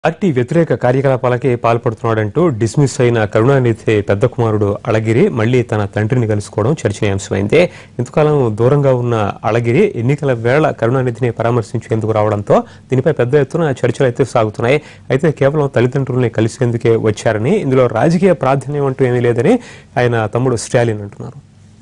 party వ్యతిరేక కార్యకలాపాలకే పాల్పడుతున్నాడంటూ dismiss అయిన కరుణానిధి పెద్ద కుమారుడు అళగిరి మళ్లీ తన తండ్రిని కలుసుకోవడం చర్చనీయాంశమైంది ఇంతకాలం దూరంగా ఉన్న అళగిరి ఎన్నికల వేళ కరుణానిధిని పరామర్శించేందుకు రావడంతో దీనిపై పెద్ద ఎత్తున చర్చలు అయితే సాగుతున్నాయి అయితే కేవలం తల్లిదండ్రుల్ని కలిసేందుకే వచ్చారని ఇందులో రాజకీయ ప్రాధాన్యం అంటూ ఏమీ లేదని ఆయన తమ్ముడు స్టాలిన్ అంటున్నారు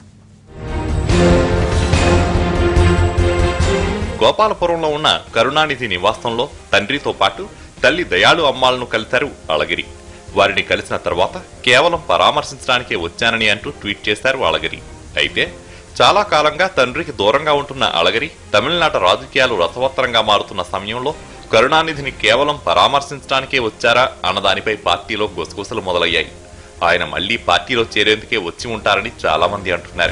గోపాలపురంలో ఉన్న కరుణానిధి నివాసంలో తండ్రితో పాటు తల్లి దయాళు అమ్మాలను కలిశారు అళగిరి వారిని కలిసిన తర్వాత కేవలం పరామర్శించడానికే వచ్చానని అంటూ ట్వీట్ చేశారు అళగిరి అయితే చాలా కాలంగా తండ్రికి దూరంగా ఉంటున్న అళగిరి తమిళనాట రాజకీయాలు రసవత్తరంగా మారుతున్న సమయంలో కరుణానిధిని కేవలం పరామర్శించడానికే వచ్చారా అన్నదానిపై పార్టీలో గుసగుసలు మొదలయ్యాయి ఆయన మళ్లీ పార్టీలో చేరేందుకే వచ్చి ఉంటారని చాలా మంది అంటున్నారు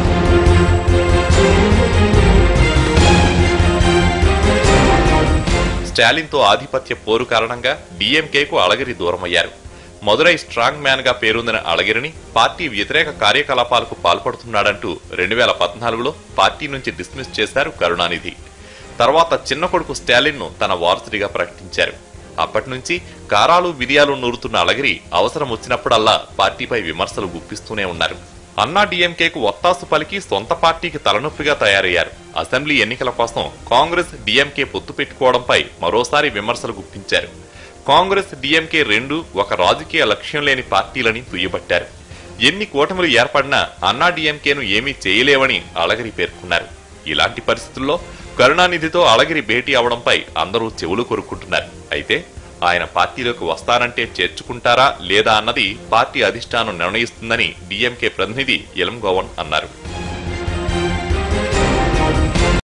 స్టాలిన్తో ఆధిపత్య పోరు కారణంగా డీఎంకేకు అళగిరి దూరమయ్యారు మదురై స్ట్రాంగ్ మ్యాన్ గా పేరొందిన అళగిరిని పార్టీ వ్యతిరేక కార్యకలాపాలకు పాల్పడుతున్నాడంటూ రెండు వేల పద్నాలుగులో పార్టీ నుంచి డిస్మిస్ చేశారు కరుణానిధి తర్వాత చిన్న కొడుకు స్టాలిన్ ను తన వారసుడిగా ప్రకటించారు అప్పటి నుంచి కారాలు విరియాలు నూరుతున్న అళగిరి అవసరం వచ్చినప్పుడల్లా పార్టీపై విమర్శలు గుప్పిస్తూనే ఉన్నారు అన్నా డీఎంకేకు ఒత్తాసు పలికి సొంత పార్టీకి తలనొప్పిగా తయారయ్యారు అసెంబ్లీ ఎన్నికల కోసం కాంగ్రెస్ డీఎంకే పొత్తు పెట్టుకోవడంపై మరోసారి విమర్శలు గుప్పించారు కాంగ్రెస్ డీఎంకే రెండు ఒక రాజకీయ లక్ష్యం లేని పార్టీలని దుయ్యబట్టారు ఎన్ని కూటములు ఏర్పడినా అన్నా డీఎంకేను ఏమీ చేయలేవని అళగిరి పేర్కొన్నారు ఇలాంటి పరిస్థితుల్లో కరుణానిధితో అళగిరి భేటీ అవడంపై అందరూ చెవులు కొరుక్కుంటున్నారు అయితే ఆయన పార్టీలోకి వస్తారంటే చేర్చుకుంటారా లేదా అన్నది పార్టీ అధిష్టానం నిర్ణయిస్తుందని డీఎంకే ప్రతినిధి ఎలం గోవన్ అన్నారు